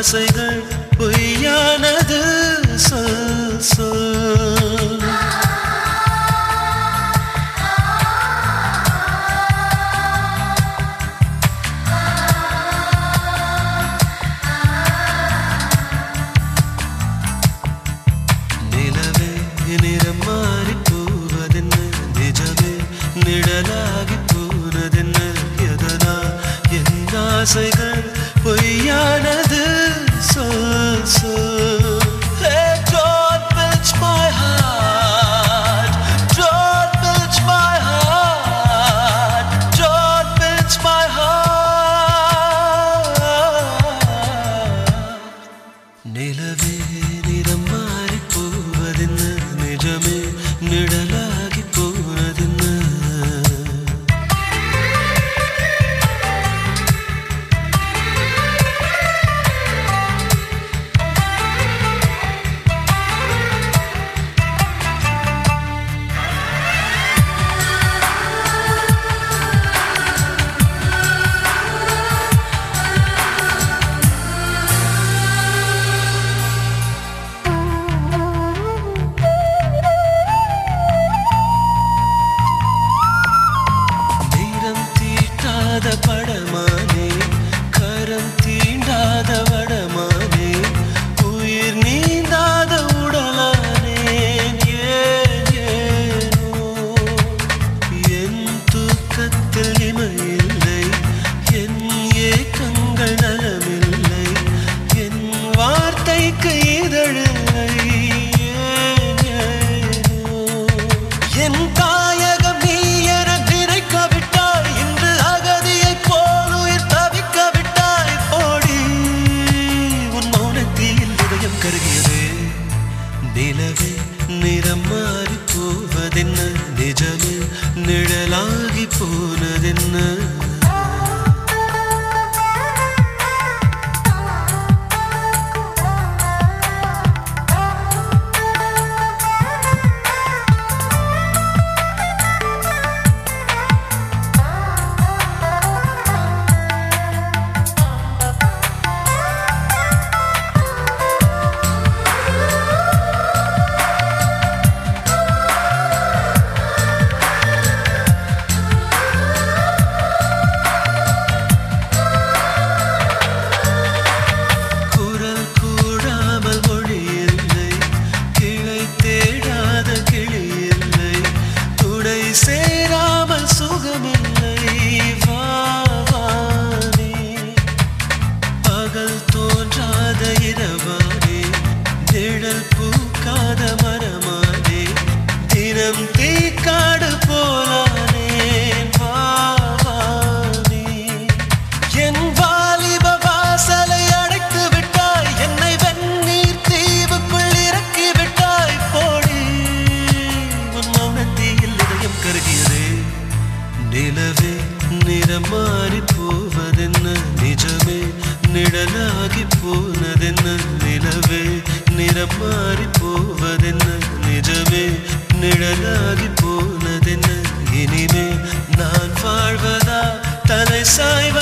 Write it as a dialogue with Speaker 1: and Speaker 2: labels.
Speaker 1: ஆசைகள் பொய்யானது சொல் சொல் நிலவே நிறம் மாறி போவதென்ன நிஜமே நிழலாகி போனதென்ன எதனா என் ஆசைகள் பொய்யானது சொல் சொல் Hey, don't pinch my heart. Don't pinch my heart. Don't pinch my heart. நிலவே நிறம் மாறி போவதென்ன நிஜமே நிழலாகி போனதென்ன நிறம் தீட்டாத படமானே கரம் தீண்டாத வடமானே உயிர் நீந்தாத உடலானே ஏன் ஏனோ என் தூக்கத்தில் இமையில்லை என் ஏக்கங்கள் நலமில்லை என் வார்த்தைக்கு இதழில்லை ஏன் ஏனோ என் தாயகம் நீ என நினைக்க விட்டாய் இன்று அகதியைப் போல் உயிர் தவிக்க விட்டாய் போடி உன் மௌனத்தில் இதயம் கருகியது நிலவே நிறம் மாறி போவதென்ன நிஜமே நிழலாகி போனதென்ன குரல் கூடாமல் மொழி இல்லை கிளை தேடாத கிளி இல்லை துணை சேராமல் சுகமில்லை வா வா நீ பகல் தோன்றாத இரவானே நிழல் பூக்காத மரமானே தினம் தீக்காடு போலானே வா வா நீ என் வாலிப வாசலை அடைத்து விட்டாய் என்னை வெந்நீர் தீவுக்குள் இறக்கி விட்டாய் போடி உன் மௌனத்தில் இதயம் கருகியதே நிலவே நிறம் மாறி போவதென்ன நிஜமே நிழலாகி போனதென்ன நிலவே நிறம் மாறி போவதென்ன நிஜமே நிழலாகி போனதென்ன இனிமே நான் வாழ்வதா தலை சாய்